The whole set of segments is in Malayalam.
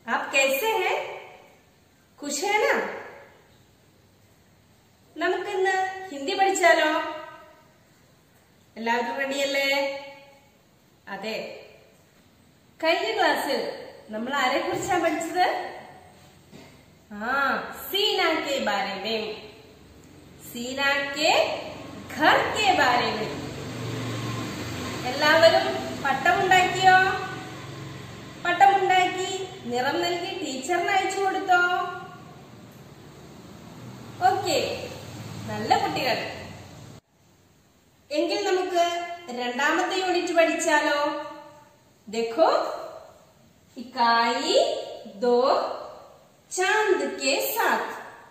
आप कैसे हैं खुश है ना നമുക്കിന്ന് ഹിന്ദി പഠിച്ചാലോ എല്ലാവരും റെഡിയല്ലേ അതെ കഴിഞ്ഞ ക്ലാസ്സിൽ നമ്മൾ ആരെ കുറിച്ചാണ് പഠിച്ചത് ആ സീന കെ ബാരെ में സീന കെ ഘർ കെ ബാരെ में എല്ലാവരും പട്ടമുണ്ടാക്കിയോ പട്ടമുണ്ടാക്കി നിറം നൽകി ടീച്ചറിന് അയച്ചു കൊടുത്തോ ഓക്കെ നല്ല കുട്ടികൾ എങ്കിൽ നമുക്ക് രണ്ടാമത്തെ യൂണിറ്റ് പഠിച്ചാലോ देखो इकाई दो चांद के साथ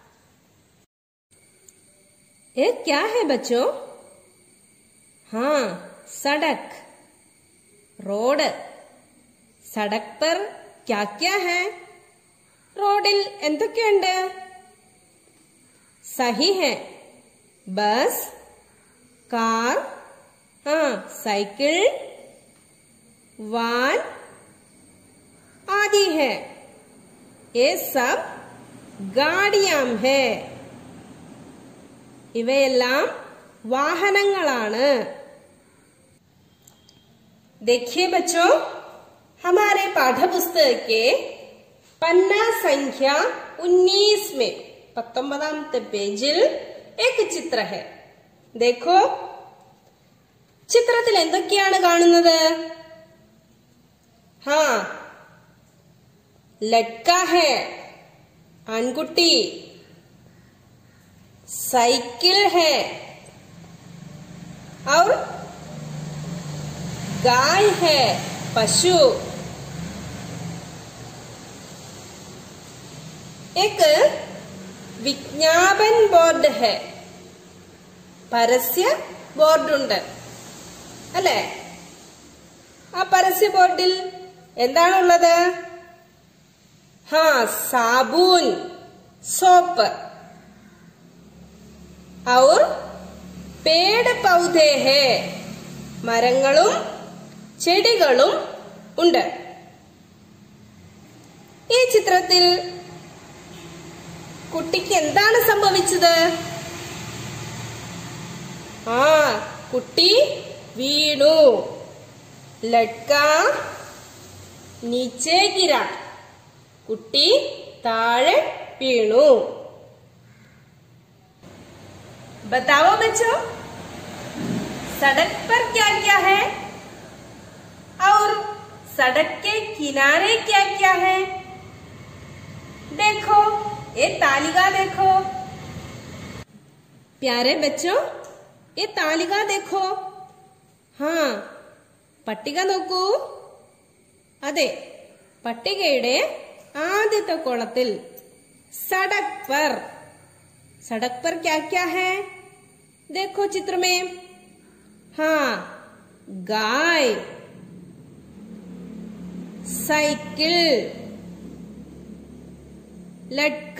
ये क्या है बच्चों हाँ सड़क रोड സടക് പർ ക്യാ ക്യാ ഹെ റോഡിൽ എന്തൊക്കെയുണ്ട് സഹി ഹെ ബസ് കാർ ആ സൈക്കിൾ വാൻ ആദി ഹെ ये सब ഗാഡിയാം ഹെ ഇവയെല്ലാം വാഹനങ്ങളാണ് देखिए बच्चों हमारे पाठ्यपुस्तक के पन्ना संख्या 19 में പത്തൊമ്പതാമത്തെ പേജിൽ एक ചിത്ര है देखो ചിത്രത്തിൽ എന്തൊക്കെയാണ് കാണുന്നത് ഹാ ലഡ്ക ഹെ ആൺകുട്ടി സൈക്കിൾ ഹെ और गाय है पशु एक വിജ്ഞാപൻ ബോർഡ് ഹെ പരസ്യ ബോർഡുണ്ട് അല്ലേ ആ പരസ്യ ബോർഡിൽ എന്താണുള്ളത് ഹാ സാബൂൻ സോപ്പ് ഔർ പേട് പൗധേ ഹേ മരങ്ങളും ചെടികളും ഉണ്ട് ഈ ചിത്രത്തിൽ കുട്ടിക്ക് എന്താണ് സംഭവിച്ചത് ആ കുട്ടി വീണു ലഡ്ക നീച്ചേ ഗിര കുട്ടി താഴെ വീണു बताओ बच्चों सड़क पर क्या क्या है और सड़क के किनारे क्या क्या है देखो ये तालिका देखो प्यारे बच्चों ये तालिका देखो हाँ പട്ടിക നോക്കൂ അതെ പട്ടികയുടെ ആദ്യത്തെ കോളത്തിൽ സടക് പർ സടക് പർ ക്യാ ക്യാ ഹേ देखो चित्र में हाँ गाय साइकिल ലഡ്ക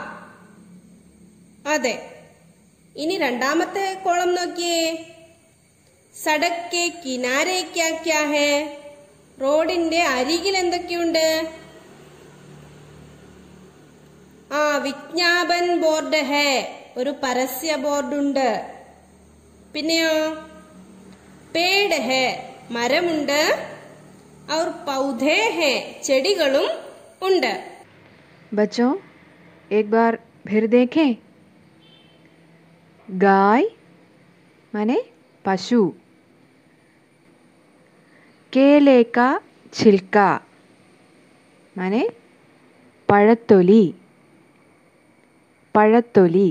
അതെ ഇനി രണ്ടാമത്തെ കോളം നോക്കിയേ സടക് കെ കിനാരെ ക്യാ ക്യാ ഹേ റോഡിന്റെ അരികിൽ എന്തൊക്കെയുണ്ട് ആ വിജ്ഞാപൻ ബോർഡ് ഹേ ഒരു പരസ്യ ബോർഡുണ്ട് പിന്നെയോ പേട് ഹേ മരമുണ്ട് ഔർ പൗധേ ഹേ ചെടികളും ഉണ്ട് बच्चों एक बार फिर देखें गाय माने पशु केले का छिलका माने പഴത്തൊലി പഴത്തൊലി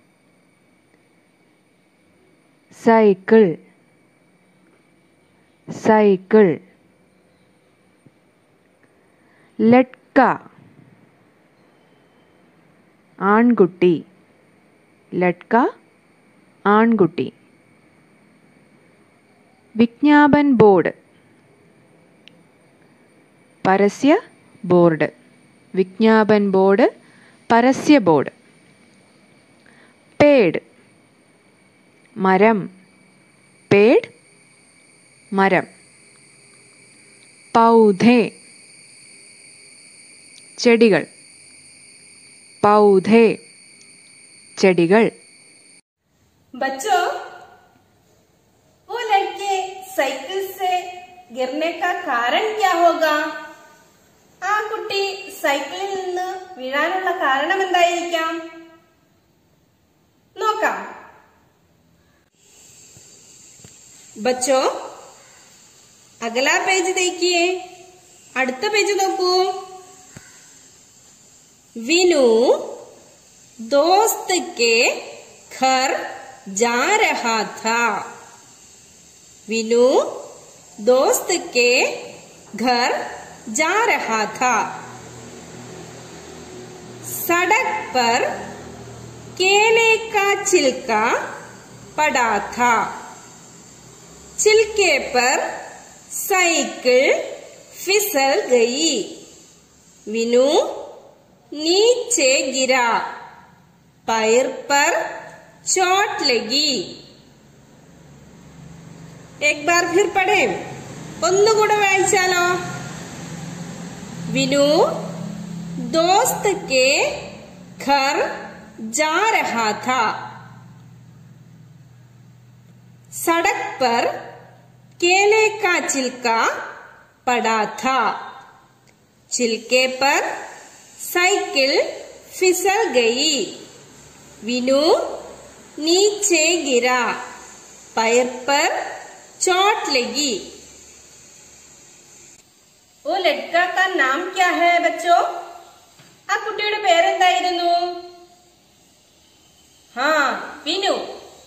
സൈക്കിൾ സൈക്കിൾ ലട്ക ആൺകുട്ടി ലട്ക ആൺകുട്ടി വിജ്ഞാപൻ ബോർഡ് പരസ്യ ബോർഡ് വിജ്ഞാപൻ ബോർഡ് പരസ്യ ബോർഡ് പേഡ് മരം പേഡ് മരം പൗധേ ചെടികൾ പൗധേ ചെടികൾ बच्चों वो लड़के साइकिल से गिरने का कारण क्या होगा ആ കുട്ടി സൈക്കിളിൽ നിന്ന് വീഴാനുള്ള കാരണം എന്തായിരിക്കാം നോക്കാം ബച്ചോ അഗലാ പേജ് देखिए അടുത്ത പേജ് നോക്കൂ വിനു दोस्त के घर जा रहा था विनू दोस्त के घर जा रहा था सड़क पर केले का छिलका पड़ा था छिलके पर साइकिल फिसल गई विनू नीचे गिरा पैर पर चोट लगी एक बार फिर पढ़े ഒന്നുകൂടെ വായിച്ചാലോ विनू दोस्त के घर जा रहा था सड़क पर केले का छिलका पड़ा था छिलके पर साइकिल फिसल गई विनू नीचे गिरा पैर पर चोट लगी ഓ ലഡ്ക കാ നാം ക്യാ ഹേ ബച്ചോ ആ കുട്ടിയുടെ പേരെന്തായിരുന്നു ഹാ വിനു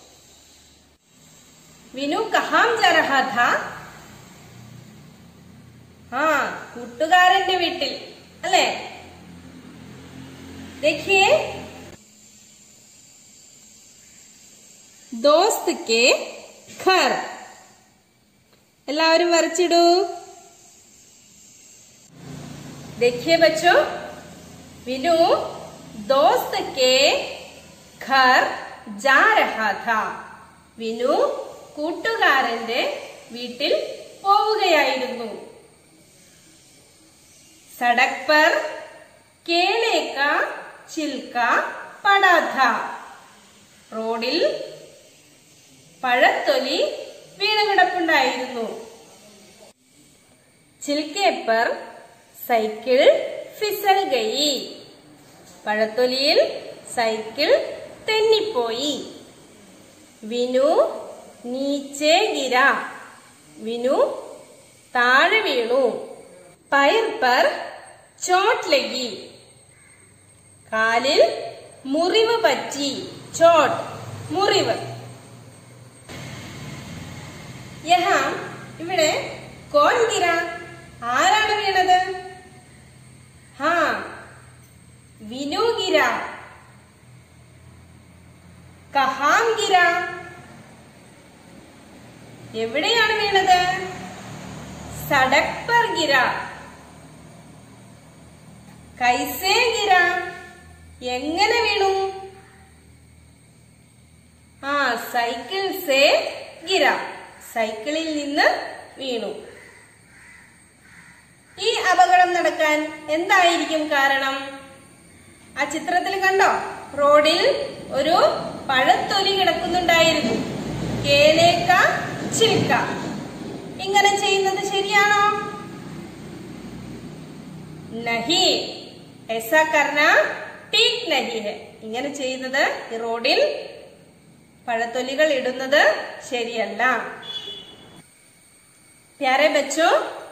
വിനു കഹാം ജാ രഹാ ഥാ ഹാ കൂട്ടുകാരന്റെ വീട്ടിൽ അല്ലേ देखिए ദോസ്ത് കെ ഘർ എല്ലാവരും വരച്ചിടൂ देखिए बच्चों विनू दोस्त के घर जा रहा था വിനു കൂട്ടുകാരന്റെ വീട്ടിൽ പോവുകയായിരുന്നു സടക് പർ കേലെ കാ ചിൽക്ക പടാ ഥാ റോഡിൽ പഴത്തൊലി വീണ് കിടപ്പുണ്ടായിരുന്നു ചിൽക്കെ പർ സൈക്കിൾ ഫിസൽ ഗയി പഴത്തൊലിയിൽ സൈക്കിൾ തെന്നിപ്പോയി വിനു നീച്ചേ ഗിര വിനു താഴെ വീണു പയർ പർ ചോട്ട് ലഗി കാലിൽ മുറിവ് പറ്റി ചോട്ട് മുറിവ് യഹാ ഇവിടെ കോൺ ഗിര ആരാണ് വീണത് ഹാ വിനു ഗിര കഹാം ഗിര എവിടെയാണ് വീണത് സടക് പർ ഗിര കൈസേ ഗിര എങ്ങനെ വീണു ആ സൈക്കിൾ സേ ഗിര സൈക്കിളിൽ നിന്ന് വീണു ഈ അപകടം നടക്കാൻ എന്തായിരിക്കും കാരണം ആ ചിത്രത്തിൽ കണ്ടോ റോഡിൽ ഒരു പഴത്തൊലി കിടക്കുന്നുണ്ടായിരുന്നു കേലേക്ക ചിൽക്ക ഇങ്ങനെ ചെയ്യുന്നത് ശരിയാണോ നഹി ऐसा करना ठीक नहीं है ഇങ്ങനെ ചെയ്യുന്നത് ഈ റോഡിൽ പഴത്തൊലികൾ ഇടുന്നത് ശരിയല്ല പ്യാരെ ബച്ചോ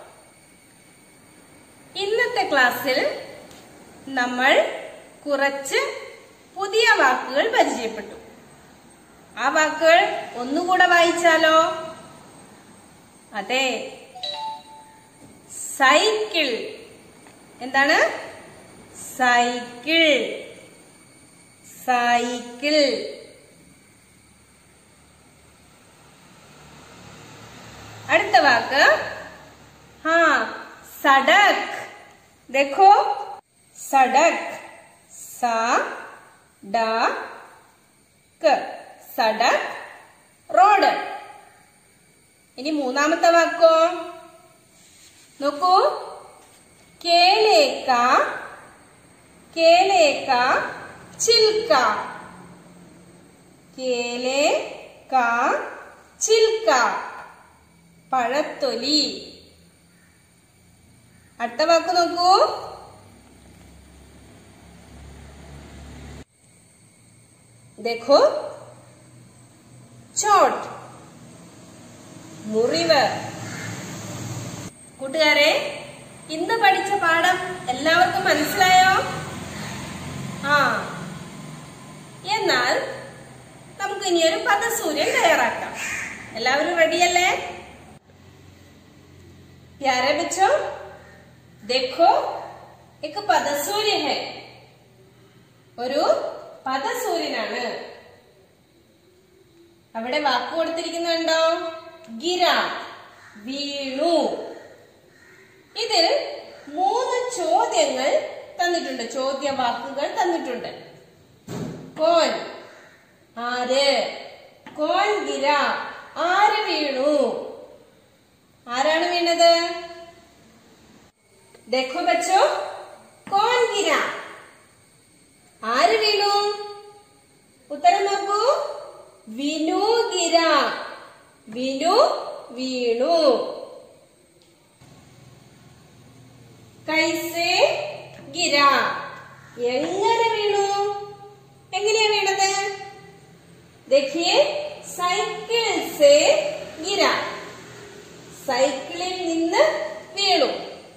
ഇന്നത്തെ ക്ലാസ്സിൽ നമ്മൾ കുറച്ച് പുതിയ വാക്കുകൾ പരിചയപ്പെട്ടു ആ വാക്കുകൾ ഒന്നുകൂടെ വായിച്ചാലോ അതെ സൈക്കിൾ എന്താണ് സൈക്കിൾ സൈക്കിൾ അടുത്ത വാക്ക് ഹാ സടക് देखो സടക് സ ഡ ക സടക് റോഡ് ഇനി മൂന്നാമത്തെ വാക്കോ നോക്കൂ കേലേക്ക केले का छिलका केले का छिलका പഴത്തൊലി അടുത്ത വാക്ക് നോക്കൂ देखो ചോട്ട് മുറിവ് കൂട്ടുകാരെ ഇന്ന് പഠിച്ച പാഠം എല്ലാവർക്കും മനസ്സിലായോ ആ എന്നാൽ നമുക്ക് ഇനി ഒരു പദസൂര്യൻ തയ്യാറാക്കാം എല്ലാവരും റെഡിയല്ലേ प्यारे बच्चों देखो एक പദസൂര്യ है ഒരു പദസൂര്യനാണ് അവിടെ വാക്ക് കൊടുത്തിരിക്കുന്നുണ്ടോ ഗിര വീണു ഇതിൽ മൂന്ന് ചോദ്യങ്ങൾ തന്നിട്ടുണ്ട് ചോദ്യ വാക്കുകൾ തന്നിട്ടുണ്ട് കോൻ ആര് കോൻ ഗിര ആര് വീണു ആരാണ് വീണത് देखो बच्चों कौन गिरा ആര് വീണു ഉത്തരം നോക്കൂ വിനു ഗിര വിനു വീണു കൈസേ ഗിര എങ്ങനെ വീണു എങ്ങനെയാ വീണത് देखिए സൈക്കിൾ സേ ഗിര സൈക്കിളിൽ നിന്ന് വീണു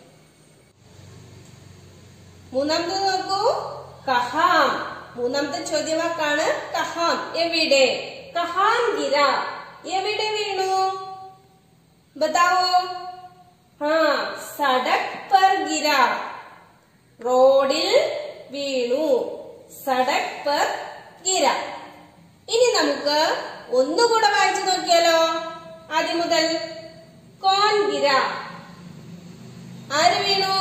മൂന്നാമത് നോക്കൂ കഹാം മൂന്നാമത്തെ ചോദ്യവാക്കാണ് കഹാം എവിടെ കഹാം ഗിര എവിടെ വീണു ബതാവോ ഹാ സടക് പർ ഗിര റോഡിൽ വീണു സടക് പർ ഗിര ഇനി നമുക്ക് ഒന്നുകൂടെ വായിച്ചു നോക്കിയാലോ ആദ്യം മുതൽ കോൻ ഗിര ആര് വീണു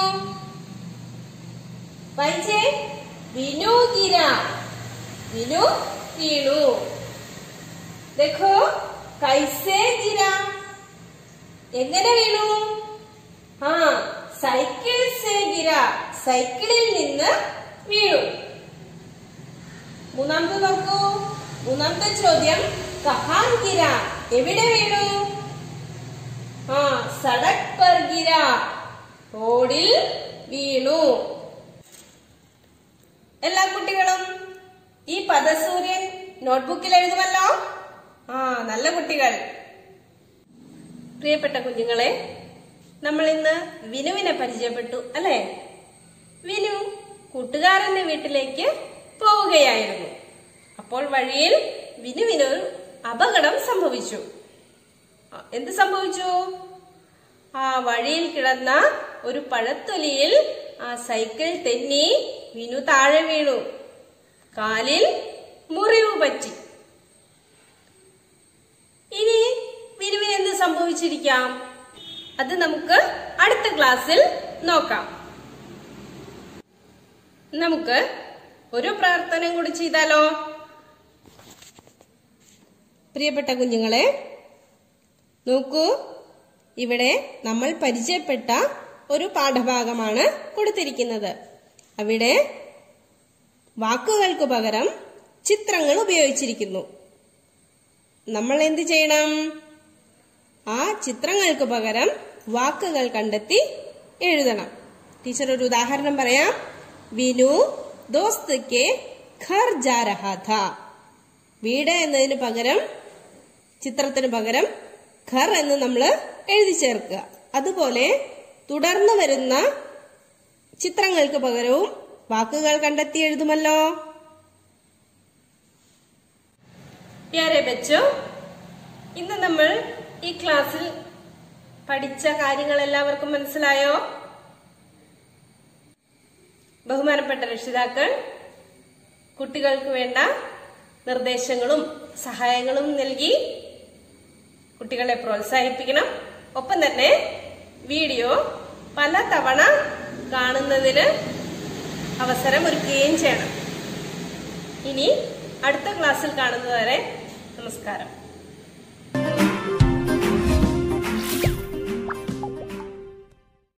വായിച്ചേ വിനു ഗിര വിനു വീണു देखो കൈസേ ഗിര എങ്ങനെ വീണു ആ സൈക്കിൾ സേ ഗിര സൈക്കിളിൽ നിന്ന് വീണു മൂന്നാമത്തെ നോക്കൂ മൂന്നാമത്തെ ചോദ്യം കഹാൻ ഗിര എവിടെ വീണു ആ സടക് പർ ഗിര റോഡിൽ വീണു എല്ലാ കുട്ടികളും ഈ പദസൂര്യൻ നോട്ട്ബുക്കിൽ എഴുതുമല്ലോ ആ നല്ല കുട്ടികൾ പ്രിയപ്പെട്ട കുഞ്ഞുങ്ങളെ നമ്മൾ ഇന്ന് വിനുവിനെ പരിചയപ്പെട്ടു അല്ലെ വിനു കൂട്ടുകാരന്റെ വീട്ടിലേക്ക് പോവുകയായിരുന്നു അപ്പോൾ വഴിയിൽ വിനുവിനൊരു അപകടം സംഭവിച്ചു ആ, എന്ത് സംഭവിച്ചു ആ വഴിയിൽ കിടന്ന ഒരു പഴത്തൊലിയിൽ ആ സൈക്കിൾ തെന്നി വിനു താഴെ വീണു കാലിൽ മുറിവ് പറ്റി ഇനി വിനുവിന് എന്ത് സംഭവിച്ചിരിക്കാം അത് നമുക്ക് അടുത്ത ക്ലാസ്സിൽ നോക്കാം നമുക്ക് ഒരു പ്രാർത്ഥന കൂടി ചെയ്താലോ പ്രിയപ്പെട്ട കുഞ്ഞുങ്ങളെ നോക്കൂ ഇവിടെ നമ്മൾ പരിചയപ്പെട്ട ഒരു പാഠഭാഗമാണ് കൊടുത്തിരിക്കുന്നത് അവിടെ വാക്കുകൾക്ക് പകരം ചിത്രങ്ങൾ ഉപയോഗിച്ചിരിക്കുന്നു നമ്മൾ എന്ത് ചെയ്യണം ആ ചിത്രങ്ങൾക്ക് പകരം വാക്കുകൾ കണ്ടെത്തി എഴുതണം ടീച്ചർ ഒരു ഉദാഹരണം പറയാം വിനു ദോസ്ത് കെ ഘർ ജാ രഹാ ഥാ വീട് എന്നതിന് പകരം ചിത്രത്തിന് പകരം ഘർ എന്ന് നമ്മൾ എഴുതി ചേർക്കുക അതുപോലെ തുടർന്ന് വരുന്ന ചിത്രങ്ങൾക്ക് പകരവും വാക്കുകൾ കണ്ടെത്തി എഴുതുമല്ലോ പ്യാരെ ബച്ചോ ഇന്ന് നമ്മൾ ഈ ക്ലാസ്സിൽ പഠിച്ച കാര്യങ്ങൾ എല്ലാവർക്കും മനസ്സിലായോ ബഹുമാനപ്പെട്ട രക്ഷിതാക്കൾ കുട്ടികൾക്ക് വേണ്ട നിർദ്ദേശങ്ങളും സഹായങ്ങളും നൽകി കുട്ടികളെ പ്രോത്സാഹിപ്പിക്കണം ഒപ്പം തന്നെ വീഡിയോ പല തവണ കാണുന്നതിന് അവസരം ഒരുക്കുകയും ചെയ്യണം ഇനി അടുത്ത ക്ലാസ്സിൽ കാണുന്നതുവരെ നമസ്കാരം